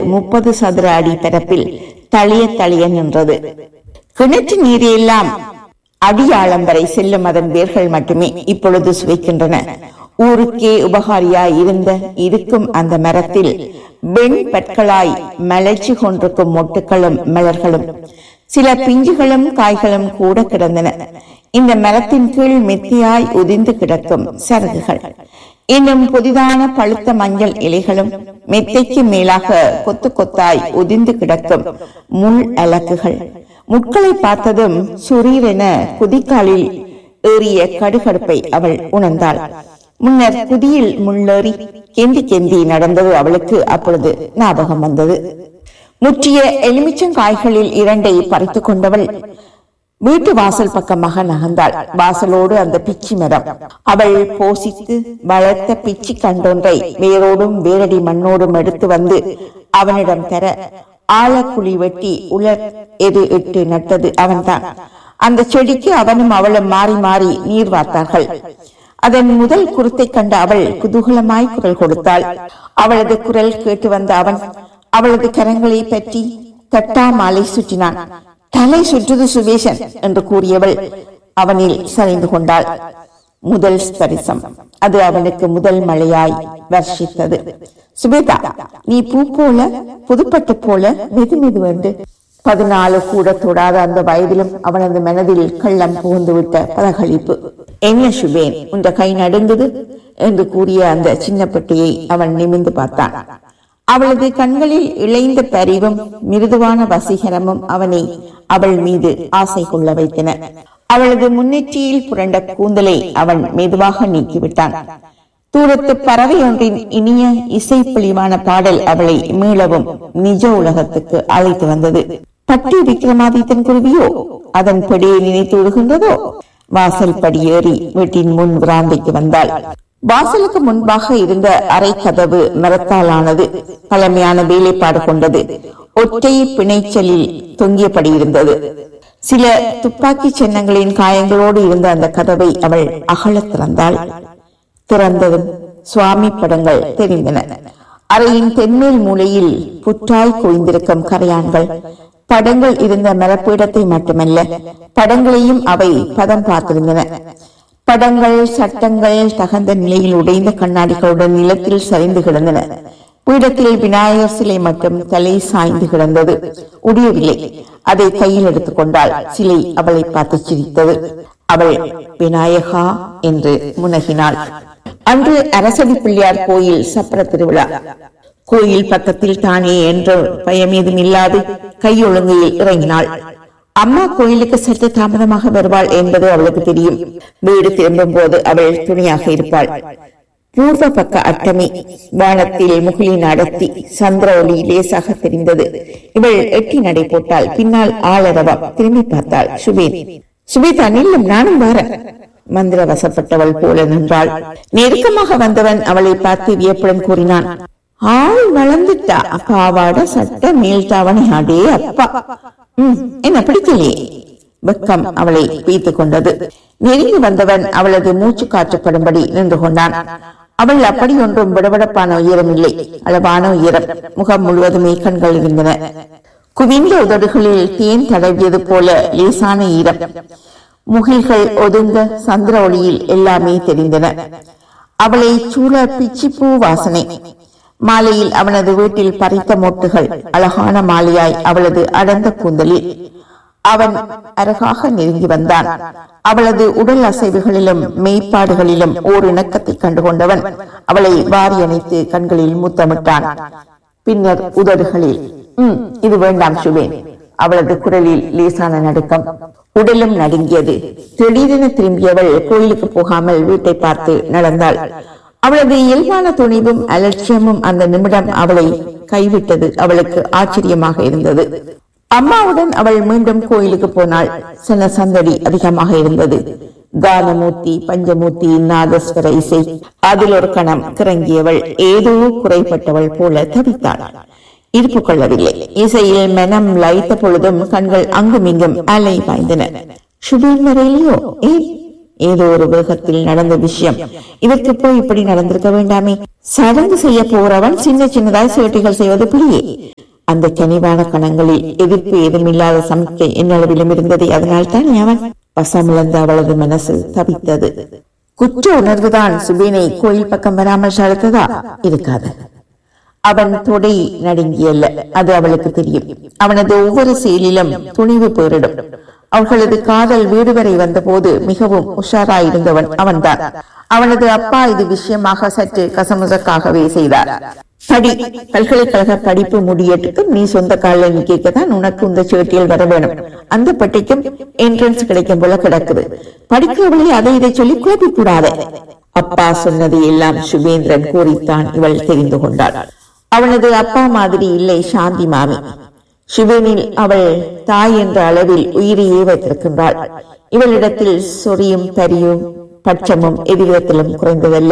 முப்பது சதுர அடி பரப்பில் தளிய தளிய நின்றது கிணற்று நீர் எல்லாம் அடியாழம் வரை செல்லும் அதன் வேர்கள் மட்டுமே இப்பொழுது சுவைக்கின்றன ஊருக்கே உபகாரியாய் இருந்த இருக்கும் அந்த மரத்தில் வெண் பற்களாய் மலர்ச்சி கொண்டிருக்கும் மொட்டுக்களும் மலர்களும் சில பிஞ்சுகளும் காய்களும் கூட கிடந்தன இந்த மரத்தின் கீழ் மெத்தியாய் உதிர்ந்து கிடக்கும் சரகுகள் இன்னும் புதிதான பழுத்த மஞ்சள் இலைகளும் மெத்தைக்கு மேலாக கொத்து கொத்தாய் உதிர்ந்து கிடக்கும் முள் அலக்குகள் முட்களை பார்த்ததும் சுரீரென குதிக்காலில் ஏறிய கடுகடுப்பை அவள் உணர்ந்தாள் முன்னர் குதியில் முள்ளேறி கெந்தி கெந்தி நடந்தது அவளுக்கு அப்பொழுது ஞாபகம் வந்தது முற்றிய எலுமிச்சங்காய்களில் இரண்டை பறித்துக் கொண்டவள் வீட்டு வாசல் பக்கமாக நகர்ந்தாள் வாசலோடு அந்த பிச்சி மரம் அவள் போசித்து வளர்த்த பிச்சி கண்டொன்றை வேரோடும் வேரடி மண்ணோடும் எடுத்து வந்து அவனிடம் தர ஆழக்குழி வெட்டி உலர் எது இட்டு நட்டது அவன்தான் அந்த செடிக்கு அவனும் அவளும் மாறி மாறி நீர் வார்த்தார்கள் அதன் முதல் குருத்தை கண்ட அவள் குதூகலமாய் குரல் கொடுத்தாள் அவளது குரல் கேட்டு வந்த அவன் அவளது கரங்களை பற்றி தட்டா மாலை சுற்றினான் தலை சுற்றுது சுவேஷன் என்று கூறியவள் அவனில் சரிந்து கொண்டாள் முதல் ஸ்பரிசம் அது அவனுக்கு முதல் மழையாய் வர்ஷித்தது சுபேதா நீ பூ போல புதுப்பட்டு போல மெது மெது வந்து பதினாலு கூட தொடாத அந்த வயதிலும் அவனது மனதில் கள்ளம் புகுந்து விட்ட பதகளிப்பு என்ன சுபேன் உன்ற கை நடுங்குது என்று கூறிய அந்த சின்ன பெட்டியை அவன் நிமிந்து பார்த்தான் அவளது கண்களில் இழைந்த பரிவும் மிருதுவான வசீகரமும் அவனை அவள் மீது ஆசை கொள்ள வைத்தன அவளது முன்னெற்றியில் புரண்ட கூந்தலை அவன் மெதுவாக நீக்கிவிட்டான் தூரத்து பறவை ஒன்றின் இனிய இசை பொலிவான பாடல் அவளை மீளவும் நிஜ உலகத்துக்கு அழைத்து வந்தது பட்டி விக்ரமாதித்தன் குருவியோ அதன் படியை நினைத்து விடுகின்றதோ வாசல் படியேறி வீட்டின் முன் விராந்தைக்கு வந்தாள் வாசலுக்கு முன்பாக இருந்த அறை கதவு மரத்தாலானது பழமையான வேலைப்பாடு கொண்டது ஒற்றை பிணைச்சலில் தொங்கியபடி இருந்தது சில துப்பாக்கி சின்னங்களின் காயங்களோடு இருந்த அந்த கதவை அவள் அகலத் திறந்தாள் திறந்ததும் சுவாமி படங்கள் தெரிந்தன அறையின் தென்மேல் மூலையில் புற்றாய் குவிந்திருக்கும் கரையான்கள் படங்கள் இருந்த மரப்பீடத்தை மட்டுமல்ல படங்களையும் அவை பதம் பார்த்திருந்தன படங்கள் சட்டங்கள் தகந்த நிலையில் உடைந்த கண்ணாடிகளுடன் நிலத்தில் சரிந்து கிடந்தன பீடத்தில் விநாயகர் சிலை மட்டும் தலை சாய்ந்து கிடந்தது உடையவில்லை அதை கையில் எடுத்துக் கொண்டாள் சிலை அவளை பார்த்து சிரித்தது அவள் விநாயகா என்று முனகினாள் அன்று அரசடி பிள்ளையார் கோயில் சப்பர திருவிழா கோயில் பக்கத்தில் தானே என்ற பயமேதும் இல்லாது கையொழுங்கையில் இறங்கினாள் அம்மா கோயிலுக்கு சற்று தாமதமாக வருவாள் என்பது அவளுக்கு தெரியும் வீடு திரும்பும் போது அவள் துணையாக இருப்பாள் பூர்வ பக்க அட்டமி வானத்தில் முகிலின் அடர்த்தி சந்திர ஒளி லேசாக தெரிந்தது இவள் எட்டி நடை போட்டாள் பின்னால் ஆளரவம் திரும்பி பார்த்தாள் சுபேன் சுபேதா நில்லும் நானும் வாரேன் மந்திர வசப்பட்டவள் போல நின்றாள் நெருக்கமாக வந்தவன் அவளை பார்த்து வியப்புடன் கூறினான் ஆள் வளர்ந்துட்டா பாவாட சட்ட மேல் தாவணி அடே அப்பா உம் என்ன பிடிக்கலையே வெக்கம் அவளை பீத்துக் கொண்டது நெருங்கி வந்தவன் அவளது மூச்சு காற்றுப்படும்படி நின்று கொண்டான் அவள் அப்படி ஒன்றும் விடவிடப்பான உயரம் இல்லை அளவான உயரம் முகம் முழுவதுமே கண்கள் இருந்தன குவிந்த உதடுகளில் தேன் தடவியது போல லேசான ஈரம் முகில்கள் ஒதுங்க சந்திர ஒளியில் எல்லாமே தெரிந்தன அவளை சூழ பிச்சிப்பூ வாசனை மாலையில் அவனது வீட்டில் பறித்த மொட்டுகள் அழகான மாலையாய் அவளது அடர்ந்த கூந்தலில் அவன் அழகாக நெருங்கி வந்தான் அவளது உடல் அசைவுகளிலும் மெய்ப்பாடுகளிலும் ஓர் இணக்கத்தை கண்டுகொண்டவன் அவளை வாரி அணைத்து கண்களில் முத்தமிட்டான் பின்னர் உதடுகளில் உம் இது வேண்டாம் சுவேன் அவளது குரலில் லேசான நடுக்கம் உடலும் நடுங்கியது திடீரென திரும்பியவள் கோயிலுக்கு போகாமல் வீட்டை பார்த்து நடந்தாள் அவளது இயல்பான துணிவும் அலட்சியமும் அந்த நிமிடம் அவளை கைவிட்டது அவளுக்கு ஆச்சரியமாக இருந்தது அம்மாவுடன் அவள் மீண்டும் கோயிலுக்கு போனாள் சில சந்தடி அதிகமாக இருந்தது கானமூர்த்தி பஞ்சமூர்த்தி நாதஸ்வர இசை அதில் ஒரு கணம் கிறங்கியவள் ஏதோ குறைப்பட்டவள் போல தவித்தாள் இருப்பு கொள்ளவில்லை இசையில் மனம் லயித்த பொழுதும் கண்கள் அங்குமிங்கும் அலை பாய்ந்தன சுபீன் வரையிலையோ ஏன் ஏதோ ஒரு வேகத்தில் நடந்த விஷயம் இதற்கு போய் இப்படி நடந்திருக்க வேண்டாமே சடங்கு செய்ய போறவன் சின்ன சின்னதாய் சேட்டைகள் செய்வது பிள்ளையே அந்த கனிவான கணங்களில் எதிர்ப்பு ஏதுமில்லாத சமிக்கை என்னளவிலும் இருந்தது அதனால் தான் அவன் வசமிழந்த அவளது மனசு தவித்தது குற்ற உணர்வுதான் சுபீனை கோயில் பக்கம் வராமல் சளைத்ததா இருக்காது அவன் தொடை நடுங்கியல்ல அது அவளுக்கு தெரியும் அவனது ஒவ்வொரு செயலிலும் துணிவு பேரிடும் அவர்களது காதல் வீடு வரை வந்தபோது மிகவும் உஷாராயிருந்தவன் அவன்தான் அவனது அப்பா இது விஷயமாக சற்று கசமுசக்காகவே செய்தார் படி பல்கலைக்கழக படிப்பு முடியட்டுக்கும் நீ சொந்த காலில் நிற்கத்தான் உனக்கு இந்த சேட்டியில் வர வேணும் அந்த பட்டிக்கும் என்ட்ரன்ஸ் கிடைக்கும் போல கிடக்குது படிக்கிறவளை அதை இதை சொல்லி குழப்பி கூடாது அப்பா சொன்னதை எல்லாம் சுபேந்திரன் கூறித்தான் இவள் தெரிந்து கொண்டாள் அவனது அப்பா மாதிரி இல்லை சாந்தி மாமி சிவனில் அவள் தாய் என்ற அளவில் உயிரையே வைத்திருக்கின்றாள் இவளிடத்தில் சொறியும் பரியும் பட்சமும் எதிர்விதத்திலும் குறைந்ததல்ல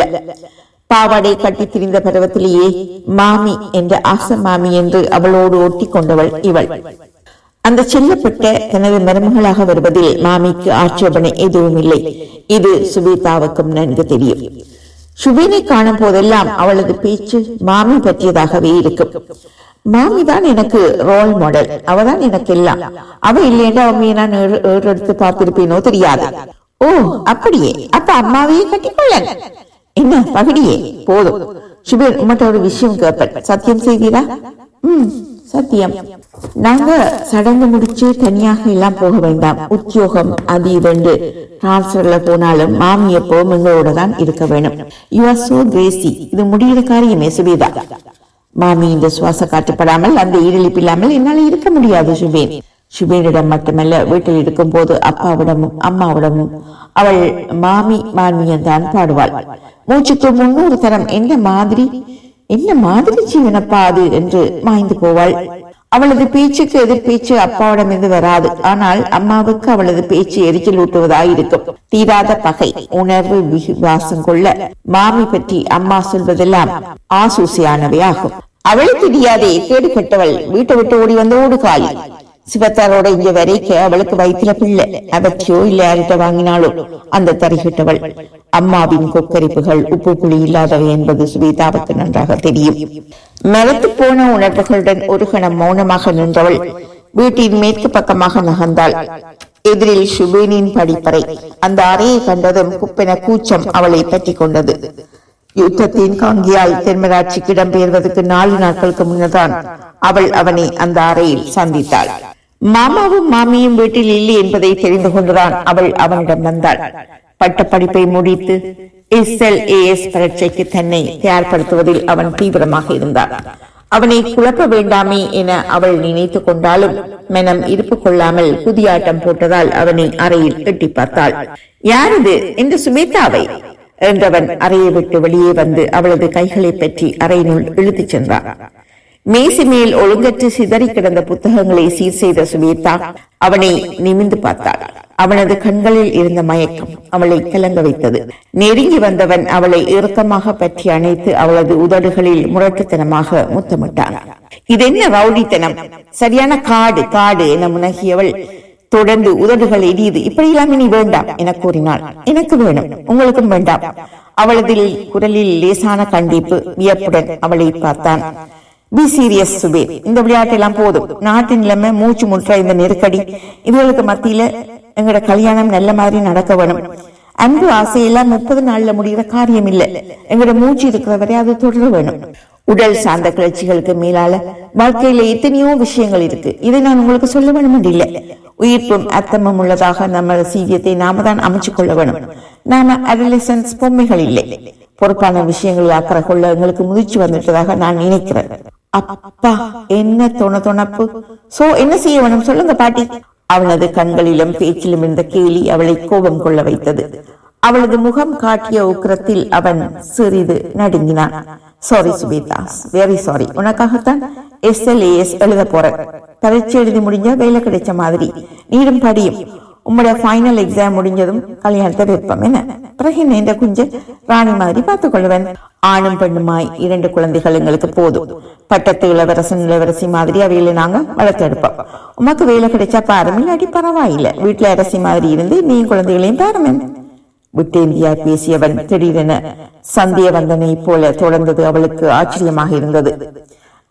பாவாடை கட்டி திரிந்த பருவத்திலேயே மாமி என்ற ஆச மாமி என்று அவளோடு ஒட்டி கொண்டவள் இவள் அந்த செல்லப்பட்ட தனது மருமகளாக வருவதில் மாமிக்கு ஆட்சேபனை எதுவும் இல்லை இது சுபீதாவுக்கும் நன்கு தெரியும் சுபீனை காணும் போதெல்லாம் அவளது பேச்சு மாமி பற்றியதாகவே இருக்கும் மாமி தான் எனக்கு ரோல் மாடல் அவதான் எனக்கு எல்லாம் அவ இல்லைன்னா அம்மையை நான் ஏறு ஏறு எடுத்து பார்த்திருப்பேனோ தெரியாது ஓ அப்படியே அப்ப அம்மாவையே கட்டிக்கொள்ள என்ன பகடியே போதும் சுபீர் உமட்ட ஒரு விஷயம் கேட்பேன் சத்தியம் செய்வீரா ம் சத்தியம் நாங்க சடங்கு முடிச்சு தனியாக எல்லாம் போக வேண்டாம் உத்தியோகம் அது இரண்டு டிரான்ஸ்பர்ல போனாலும் மாமி எப்பவும் எங்களோட தான் இருக்க வேணும் யூ ஆர் சோ கிரேசி இது முடிகிற காரியமே சுபீதா மாமி இந்த சுவாச காட்டுப்படாமல் அந்த ஈரழிப்பு இல்லாமல் என்னால இருக்க முடியாது சுபேன் சுபேனிடம் மட்டுமல்ல வீட்டில் இருக்கும் போது அப்பாவிடமும் அம்மாவிடமும் அவள் மாமி மாமியம் தான் பாடுவாள் மூச்சுக்கு முன்னூறு தரம் என்ன மாதிரி என்ன மாதிரி ஜீவனப்பா அது என்று மாய்ந்து போவாள் அவளது பேச்சுக்கு எதிர் பேச்சு அப்பாவிடமிருந்து வராது ஆனால் அம்மாவுக்கு அவளது பேச்சு எரிச்சல் ஊட்டுவதாயிருக்கும் தீராத பகை உணர்வு விசுவாசம் கொள்ள மாமி பற்றி அம்மா சொல்வதெல்லாம் ஆசூசியானவை ஆகும் அவளை தெரியாதே கேடு கெட்டவள் வீட்டை விட்டு ஓடி வந்து ஓடு காலி சிவத்தாரோட இங்க வரைக்க அவளுக்கு வயிற்றுல பிள்ளை அவற்றையோ இல்ல யார்கிட்ட வாங்கினாலோ அந்த தரிகிட்டவள் அம்மாவின் கொக்கரிப்புகள் உப்பு புளி இல்லாதவை என்பது சுவேதாவுக்கு நன்றாக தெரியும் மரத்து போன உணர்வுகளுடன் ஒரு கணம் மௌனமாக நின்றவள் வீட்டின் மேற்கு பக்கமாக நகர்ந்தாள் எதிரில் சுபேனின் படிப்பறை அந்த அறையை கண்டதும் குப்பென கூச்சம் அவளை பற்றி கொண்டது யுத்தத்தின் காங்கியால் தென்மராட்சிக்கு இடம்பெயர்வதற்கு நாலு நாட்களுக்கு முன்னதான் அவள் அவனை அந்த அறையில் சந்தித்தாள் மாமாவும் மாமியும் வீட்டில் இல்லை என்பதை தெரிந்து கொண்டுதான் அவள் அவனிடம் வந்தாள் பட்ட படிப்பை முடித்து எஸ்எல்ஏஎஸ் பரீட்சைக்கு தன்னை தயார்படுத்துவதில் அவன் தீவிரமாக இருந்தான் அவனை குழப்ப வேண்டாமே என அவள் நினைத்து கொண்டாலும் மனம் இருப்பு கொள்ளாமல் குதியாட்டம் போட்டதால் அவனை அறையில் எட்டி பார்த்தாள் யாரது என்று சுமேதாவை என்றவன் அறையை விட்டு வெளியே வந்து அவளது கைகளை பற்றி அறையினுள் இழுத்துச் சென்றான் மேசை மேல் ஒழுங்கற்று சிதறி கிடந்த புத்தகங்களை சீர் செய்த சுவேதா அவனை நிமிந்து பார்த்தாள் அவனது கண்களில் இருந்த மயக்கம் அவளை கலங்க வைத்தது நெருங்கி வந்தவன் அவளை இறுக்கமாக பற்றி அணைத்து அவளது உதடுகளில் முரட்டுத்தனமாக முத்தமிட்டான் இதென்ன ரவுடித்தனம் சரியான காடு காடு என முனகியவள் தொடர்ந்து உதடுகள் எரியுது இப்படியெல்லாம் இனி வேண்டாம் என கூறினாள் எனக்கு வேணும் உங்களுக்கும் வேண்டாம் அவளது குரலில் லேசான கண்டிப்பு வியப்புடன் அவளை பார்த்தான் பி சீரியஸ் சுபேர் இந்த விளையாட்டெல்லாம் போதும் நாட்டின் நிலைமை மூச்சு முற்ற இந்த நெருக்கடி இதுகளுக்கு மத்தியில எங்கட கல்யாணம் நல்ல மாதிரி நடக்க வேணும் அன்பு ஆசையெல்லாம் முப்பது நாள்ல முடிகிற காரியம் இல்ல எங்கட மூச்சு இருக்கிற வரை அது தொடர வேணும் உடல் சார்ந்த கிளர்ச்சிகளுக்கு மேலால வாழ்க்கையில எத்தனையோ விஷயங்கள் இருக்கு இதை நான் உங்களுக்கு சொல்ல வேணும் இல்ல உயிர்ப்பும் அர்த்தமும் உள்ளதாக நம்ம சீவியத்தை நாம தான் அமைச்சு கொள்ள வேணும் நாம அடலசன்ஸ் பொம்மைகள் இல்லை பொறுப்பான விஷயங்களில் அக்கறை கொள்ள எங்களுக்கு முதிர்ச்சி வந்துட்டதாக நான் நினைக்கிறேன் அப்பா என்ன தொண தொணப்பு சோ என்ன செய்ய வேணும் சொல்லுங்க பாட்டி அவனது கண்களிலும் பேச்சிலும் இருந்த கேலி அவளை கோபம் கொள்ள வைத்தது அவளது முகம் காட்டிய உக்கிரத்தில் அவன் சிறிது நடுங்கினான் சாரி சுபேதாஸ் வெரி சாரி உனக்காகத்தான் எஸ்எல்ஏஎஸ் எழுத போறேன் பரீட்சை எழுதி முடிஞ்சா வேலை கிடைச்ச மாதிரி நீடும் படியும் உம்முடைய ஃபைனல் எக்ஸாம் முடிஞ்சதும் கல்யாணத்தை வைப்போம் என்ன பிறகு என்ன இந்த குஞ்சு ராணி மாதிரி பார்த்துக் கொள்வேன் ஆணும் பெண்ணுமாய் இரண்டு குழந்தைகள் எங்களுக்கு போதும் பட்டத்து இளவரசன் இளவரசி மாதிரி அவையில நாங்க வளர்த்தெடுப்போம் உமக்கு வேலை கிடைச்சா பாருங்க இல்லாட்டி பரவாயில்லை வீட்டுல அரசி மாதிரி இருந்து நீ குழந்தைகளையும் பாருமே விட்டேந்தியா பேசியவன் திடீரென சந்திய வந்தனை போல தொடர்ந்தது அவளுக்கு ஆச்சரியமாக இருந்தது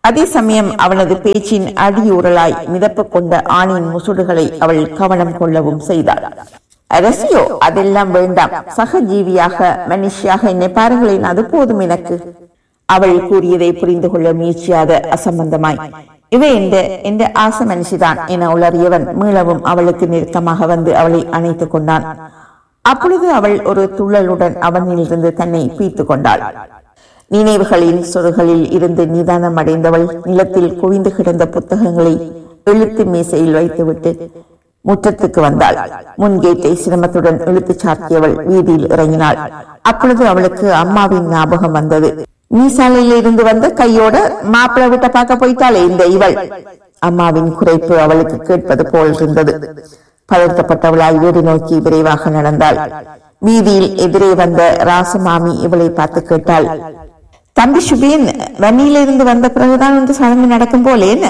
அதே சமயம் அவனது பேச்சின் அடியூரலாய் மிதப்பு கொண்ட ஆணின் முசுடுகளை அவள் கவனம் கொள்ளவும் செய்தாள் அரசியோ அதெல்லாம் வேண்டாம் சக ஜீவியாக மனுஷியாக என்னை பாருங்களேன் அது போதும் எனக்கு அவள் கூறியதை புரிந்து கொள்ள முயற்சியாத அசம்பந்தமாய் இவ எந்த எந்த ஆச மனுஷிதான் என உளறியவன் மீளவும் அவளுக்கு நெருக்கமாக வந்து அவளை அணைத்துக் கொண்டான் அப்பொழுது அவள் ஒரு துள்ளலுடன் அவனிலிருந்து தன்னை பீத்துக் கொண்டாள் நினைவுகளின் சொற்களில் இருந்து நிதானம் அடைந்தவள் நிலத்தில் குவிந்து கிடந்த புத்தகங்களை எழுத்து மேசையில் வைத்துவிட்டு முற்றத்துக்கு வந்தாள் முன்கேட்டை சிரமத்துடன் இழுத்துச் சாத்தியவள் வீதியில் இறங்கினாள் அப்பொழுது அவளுக்கு அம்மாவின் ஞாபகம் வந்தது மீசாலையில் இருந்து வந்த கையோட மாப்பிள விட்ட பார்க்க போயிட்டாளே இந்த இவள் அம்மாவின் குறைப்பு அவளுக்கு கேட்பது போல் இருந்தது பதர்த்தப்பட்டவளாய் வீடு நோக்கி விரைவாக நடந்தாள் வீதியில் எதிரே வந்த ராசமாமி இவளை பார்த்து கேட்டாள் தம்பி சுபேன் வன்னியிலிருந்து வந்த பிறகுதான் இந்த சடங்கு நடக்கும் போல என்ன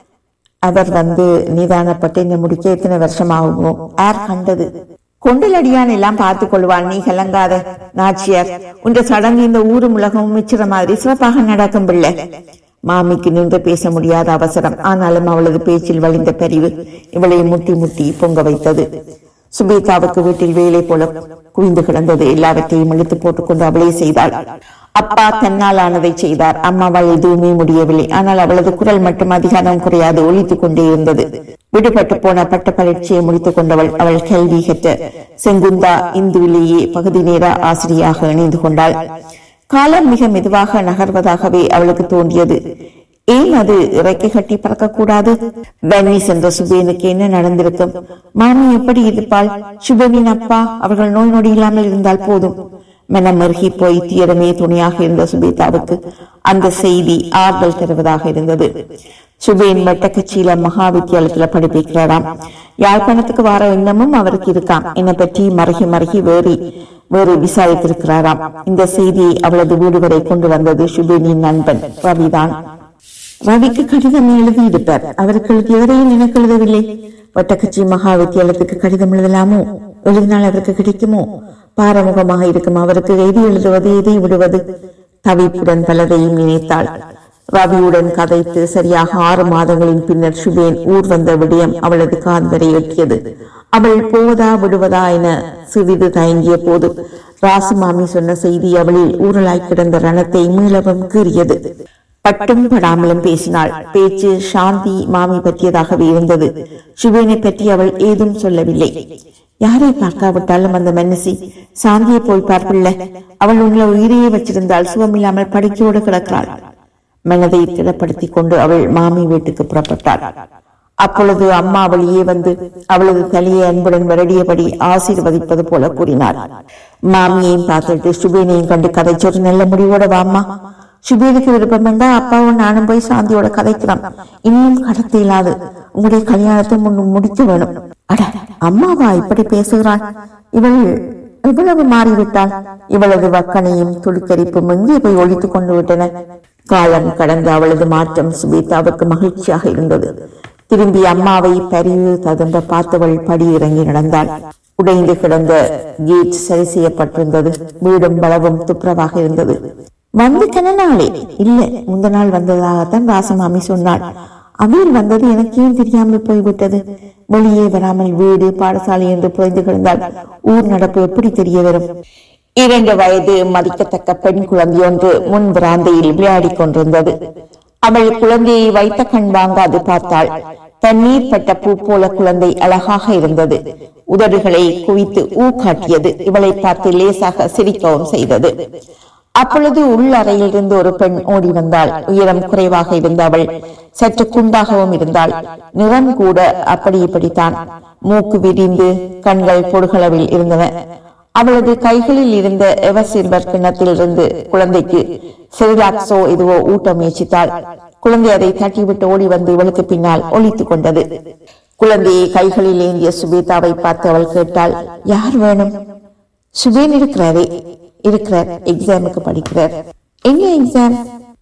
அவர் வந்து நிதானப்பட்டு இந்த முடிக்க எத்தனை வருஷம் ஆகுமோ யார் கண்டது கொண்டலடியான் எல்லாம் பார்த்து கொள்வாள் நீ கலங்காத நாச்சியார் உன்ற சடங்கு இந்த ஊரும் உலகமும் மிச்சிற மாதிரி சிறப்பாக நடக்கும் பிள்ளை மாமிக்கு நின்று பேச முடியாத அவசரம் ஆனாலும் அவளது பேச்சில் வழிந்த பரிவு இவளை முட்டி முட்டி பொங்க வைத்தது சுபேதாவுக்கு வீட்டில் வேலை போல குவிந்து கிடந்தது எல்லாவற்றையும் இழுத்து போட்டுக்கொண்டு அவளே செய்தாள் அப்பா தன்னால் ஆனதை செய்தார் அம்மாவால் எதுவுமே முடியவில்லை ஆனால் அவளது குரல் மட்டும் அதிகாரம் குறையாது ஒழித்துக் கொண்டே இருந்தது விடுபட்டு போன பட்ட பரீட்சையை முடித்துக் கொண்டவள் அவள் கல்வி கற்ற செங்குந்தா இந்துவிலேயே பகுதி நேர ஆசிரியாக இணைந்து கொண்டாள் காலம் மிக மெதுவாக நகர்வதாகவே அவளுக்கு தோன்றியது ஏன் அது இறக்கை கட்டி பறக்கக்கூடாது வன்னி சென்ற சுபேனுக்கு என்ன நடந்திருக்கும் மாமி எப்படி இருப்பாள் சுபனின் அப்பா அவர்கள் நோய் நொடி இல்லாமல் இருந்தால் போதும் மனம் மருகி போய் தீரமே துணையாக இருந்த சுபேதாவுக்கு அந்த செய்தி ஆறுதல் தருவதாக இருந்தது சுபேன் மெட்டக்கச்சியில மகா வித்தியாலயத்துல படிப்பிக்கிறாராம் யாழ்ப்பாணத்துக்கு வர எண்ணமும் அவருக்கு இருக்காம் என்னை பற்றி மருகி மருகி வேறு வேறு விசாரித்திருக்கிறாராம் இந்த செய்தியை அவளது வீடு வரை கொண்டு வந்தது சுபேனின் நண்பன் ரவிதான் ரவிக்கு கடிதம் எழுதி இருப்பார் அவருக்கு எழுதியவரையும் எனக்கு எழுதவில்லை வட்டக்கச்சி மகா வித்தியாலயத்துக்கு கடிதம் எழுதலாமோ எழுதினால் அவருக்கு கிடைக்குமோ பாரமுகமாக இருக்கும் அவருக்கு எது எழுதுவது எதை விடுவது தவிப்புடன் பலரையும் நினைத்தாள் ரவியுடன் கதைத்து சரியாக ஆறு மாதங்களின் பின்னர் சுபேன் ஊர் வந்த விடயம் அவளது காதரை எட்டியது அவள் போவதா விடுவதா என சிறிது தயங்கிய போது ராசுமாமி சொன்ன செய்தி அவளில் ஊரலாய் கிடந்த ரணத்தை மீளவும் கீறியது பட்டும் படாமலும் பேசினாள் பேச்சு சாந்தி மாமி பற்றியதாகவே இருந்தது சுபேனை பற்றி அவள் ஏதும் சொல்லவில்லை யாரை பார்க்காவிட்டாலும் அந்த மன்னசி சாந்தியை போய் பார்ப்பில்ல அவள் உள்ள உயிரையே வச்சிருந்தால் சுகமில்லாமல் படுக்கையோடு கிடக்கிறாள் மனதை திடப்படுத்திக் கொண்டு அவள் மாமி வீட்டுக்கு புறப்பட்டாள் அப்பொழுது அம்மா வழியே வந்து அவளது தலையை அன்புடன் வருடியபடி ஆசீர்வதிப்பது போல கூறினார் மாமியையும் பார்த்துட்டு சுபேனையும் கண்டு கதைச்சொரு நல்ல முடிவோட வாம்மா சுபேனுக்கு விருப்பம் வேண்டா அப்பாவும் நானும் போய் சாந்தியோட கதைக்கிறோம் இன்னும் கடத்த இயலாது உங்களுடைய கல்யாணத்தை முன் முடிக்க வேணும் அட அம்மாவா இப்படி பேசுகிறாள் இவள் எவ்வளவு மாறிவிட்டாள் இவளது வக்கனையும் துளிக்கரிப்பும் எங்கே போய் ஒழித்துக் கொண்டு விட்டன காலம் கடந்த அவளது மாற்றம் சுபேதாவுக்கு மகிழ்ச்சியாக இருந்தது திரும்பி அம்மாவை பரிவு ததும்ப பார்த்தவள் படி இறங்கி நடந்தாள் உடைந்து கிடந்த கேட் சரி செய்யப்பட்டிருந்தது வீடும் பலவும் துப்புரவாக இருந்தது வந்து கன நாளே இல்ல முந்த நாள் வந்ததாகத்தான் ராசமாமி சொன்னாள் அவையில் வந்தது எனக்கு ஏன் தெரியாமல் போய்விட்டது வெளியே வராமல் வீடு பாடசாலை என்று புரிந்து கிடந்தால் ஊர் நடப்பு எப்படி தெரிய வரும் இரண்டு வயது மதிக்கத்தக்க பெண் குழந்தை ஒன்று முன் பிராந்தையில் விளையாடிக் கொண்டிருந்தது அவள் குழந்தையை வைத்த கண் வாங்காது பார்த்தாள் தண்ணீர் பட்ட பூ போல குழந்தை அழகாக இருந்தது உதடுகளை குவித்து ஊ காட்டியது இவளை பார்த்து லேசாக சிரிக்கவும் செய்தது அப்பொழுது உள்ளறையில் இருந்து ஒரு பெண் ஓடி வந்தாள் உயரம் குறைவாக இருந்த அவள் சற்று குண்டாகவும் இருந்தாள் நிறம் கூட அப்படி இப்படித்தான் மூக்கு விரிந்து கண்கள் பொடுகளவில் இருந்தன அவளது கைகளில் இருந்த எவர் சில்வர் கிண்ணத்திலிருந்து குழந்தைக்கு செரிலாக்ஸோ எதுவோ ஊட்ட முயற்சித்தாள் குழந்தை அதை தட்டிவிட்டு ஓடி வந்து இவளுக்கு பின்னால் ஒழித்துக் கொண்டது குழந்தையை கைகளில் ஏந்திய சுபேதாவை பார்த்து அவள் கேட்டாள் யார் வேணும் சுபேன் இருக்கிறாரே இருக்கிறார் எக்ஸாமுக்கு படிக்கிறார் எங்க எக்ஸாம்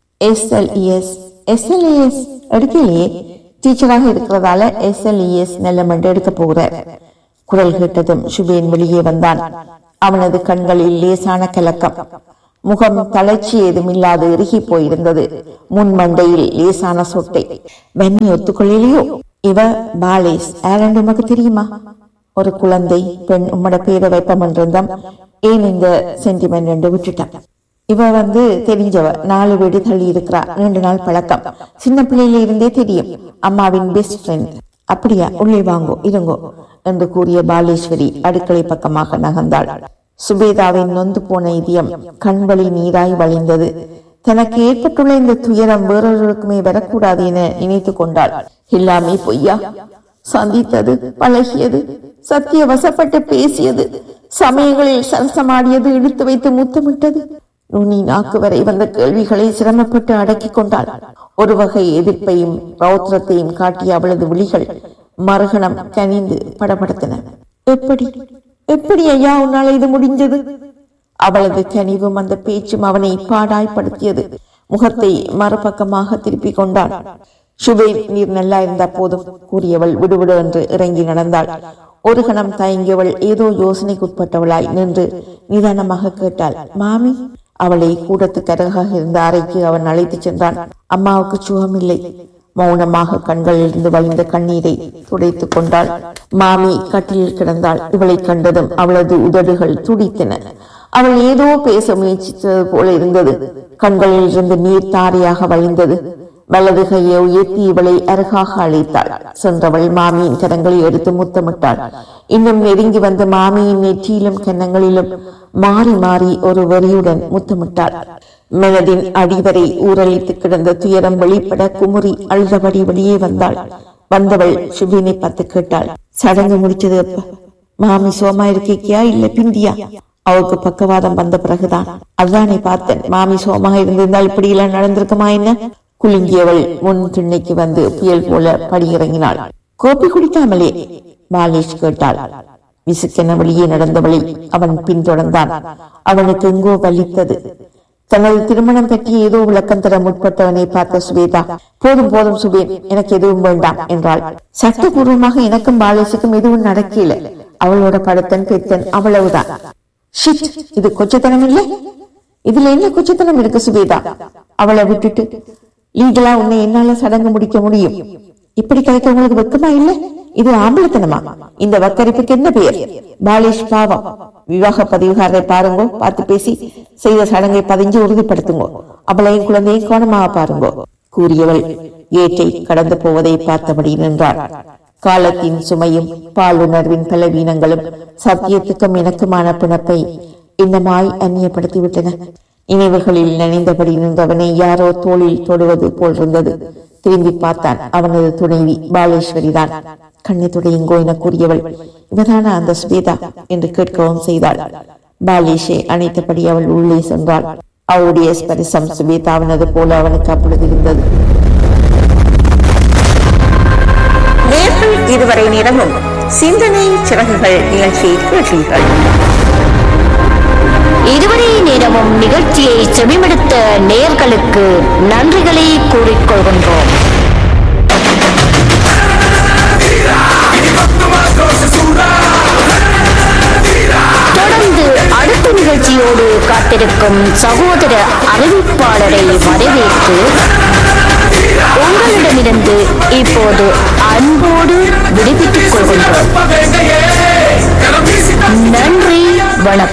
எஸ்எல்இஎஸ் எஸ்எல்இஎஸ் எடுக்கலையே டீச்சராக இருக்கிறதால எஸ்எல்இஎஸ் நல்ல மண்டு எடுக்க போகிறார் குரல் கேட்டதும் சுபேன் வெளியே வந்தான் அவனது கண்களில் லேசான கலக்கம் முகம் தளர்ச்சி ஏதுமில்லாது இறுகி போயிருந்தது முன் மண்டையில் லேசான சொட்டை வெண்ணி ஒத்துக்கொள்ளையிலையோ இவ பாலேஸ் யாரென்று உமக்கு தெரியுமா ஒரு குழந்தை பெண் உம்மட பேரை வைப்பம் என்றிருந்தோம் ஏன் இந்த சென்டிமெண்ட் என்று விட்டுட்டான் இவ வந்து தெரிஞ்சவ நாலு வீடு தள்ளி இருக்கிறா ரெண்டு நாள் பழக்கம் சின்ன பிள்ளையில இருந்தே தெரியும் அம்மாவின் பெஸ்ட் ஃப்ரெண்ட் அப்படியா உள்ளே வாங்கோ இருங்கோ என்று கூறிய பாலேஸ்வரி அடுக்களை பக்கமாக நகர்ந்தாள் சுபேதாவின் நொந்து போன இதயம் கண்வழி நீராய் வழிந்தது தனக்கு ஏற்பட்டுள்ள இந்த துயரம் வேறொருவருக்குமே வரக்கூடாது என நினைத்து கொண்டாள் எல்லாமே பொய்யா சந்தித்தது பழகியது சத்திய வசப்பட்டு பேசியது சமயங்களில் சரசமாடியது இழுத்து வைத்து முத்தமிட்டது நுனி நாக்கு வரை வந்த கேள்விகளை சிரமப்பட்டு அடக்கிக் கொண்டாள் ஒரு வகை எதிர்ப்பையும் ரௌத்திரத்தையும் காட்டிய அவளது விழிகள் மறுகணம் கனிந்து படபடுத்தன எப்படி எப்படி ஐயா உன்னால இது முடிஞ்சது அவளது கனிவும் அந்த பேச்சும் அவனை பாடாய்படுத்தியது முகத்தை மறுபக்கமாக திருப்பிக் கொண்டாள் சுபேர் நீர் நல்லா இருந்தா போதும் கூறியவள் விடுவிடு என்று இறங்கி நடந்தாள் ஒரு கணம் தயங்கியவள் ஏதோ யோசனைக்குட்பட்டவளாய் நின்று நிதானமாக கேட்டாள் மாமி அவளை கூடத்துக்கு அருகாக இருந்த அறைக்கு அவன் அழைத்துச் சென்றான் அம்மாவுக்கு சுகமில்லை மௌனமாக கண்களில் இருந்து வழிந்த கண்ணீரை துடைத்துக் கொண்டாள் மாமி கட்டிலில் கிடந்தாள் இவளை கண்டதும் அவளது உதடுகள் துடித்தன அவள் ஏதோ பேச முயற்சித்தது போல இருந்தது கண்களில் இருந்து நீர் தாரையாக வழிந்தது வலது கையை உயர்த்தி இவளை அருகாக அழைத்தாள் சென்றவள் மாமியின் கரங்களை எடுத்து முத்தமிட்டாள் இன்னும் நெருங்கி வந்த மாமியின் நெற்றியிலும் கன்னங்களிலும் மாறி மாறி ஒரு வெறியுடன் முத்தமிட்டாள் மனதின் அடிவரை ஊரலித்து கிடந்த துயரம் வெளிப்பட குமுறி அழுதபடி வெளியே வந்தாள் வந்தவள் சுபினை பார்த்து கேட்டாள் சடங்கு முடிச்சது எப்ப மாமி சோமா இருக்கியா இல்ல பிந்தியா அவளுக்கு பக்கவாதம் வந்த பிறகுதான் அதானே பார்த்தேன் மாமி சோமாக இருந்திருந்தால் இப்படி எல்லாம் நடந்திருக்குமா என்ன குலுங்கியவள் முன் திண்ணைக்கு வந்து புயல் போல படியிறங்கினாள் கோப்பி குடிக்காமலே பாலேஷ் கேட்டாள் விசுக்கென வெளியே நடந்தவளை அவன் பின்தொடர்ந்தான் அவனுக்கு எங்கோ வலித்தது தனது திருமணம் பற்றி ஏதோ விளக்கம் தர முற்பட்டவனை பார்த்த சுவேதா போதும் போதும் சுபேன் எனக்கு எதுவும் வேண்டாம் என்றாள் சட்டபூர்வமாக எனக்கும் பாலேஷுக்கும் எதுவும் நடக்கல அவளோட படத்தன் பெத்தன் அவ்வளவுதான் ஷிட் இது கொச்சத்தனம் இல்லை இதுல என்ன கொச்சத்தனம் இருக்கு சுவேதா அவளை விட்டுட்டு லீகலா உன்னை என்னால சடங்கு முடிக்க முடியும் இப்படி கிடைக்க உங்களுக்கு வெக்கமா இல்ல இது ஆம்பளத்தனமா இந்த வக்கரிப்புக்கு என்ன பெயர் பாலேஷ் பாவம் விவாக பதிவுகாரரை பாருங்கோ பார்த்து பேசி செய்த சடங்கை பதிஞ்சு உறுதிப்படுத்துங்கோ அவளையும் குழந்தையும் கவனமாக பாருங்கோ கூறியவள் ஏற்றை கடந்து போவதை பார்த்தபடி நின்றாள் காலத்தின் சுமையும் பாலுணர்வின் பலவீனங்களும் சத்தியத்துக்கும் இணக்கமான பிணப்பை இன்னமாய் அந்நியப்படுத்திவிட்டன நினைவுகளில் நினைந்தபடி நின்றவனை யாரோ தோளில் தொடுவது போல் இருந்தது திரும்பி பார்த்தான் அவனது துணைவி பாலேஸ்வரி தான் கண்ணை துடையுங்கோ என கூறியவள் இவதான அந்த சுவேதா என்று கேட்கவும் செய்தாள் பாலேஷை அணைத்தபடி அவள் உள்ளே சென்றாள் அவளுடைய ஸ்பரிசம் சுவேதாவினது போல அவனுக்கு அப்பொழுது இருந்தது நேர்கள் இதுவரை நேரமும் சிந்தனை சிறகுகள் நிகழ்ச்சியை கேட்டீர்கள் இதுவரை நேரமும் நிகழ்ச்சியை செவிமடுத்த நேயர்களுக்கு நன்றிகளை கூறிக்கொள்கின்றோம் தொடர்ந்து அடுத்த நிகழ்ச்சியோடு காத்திருக்கும் சகோதர அறிவிப்பாளரை வரவேற்று உங்களிடமிருந்து இப்போது அன்போடு விடுவித்துக் கொள்கின்றோம் நன்றி வணக்கம்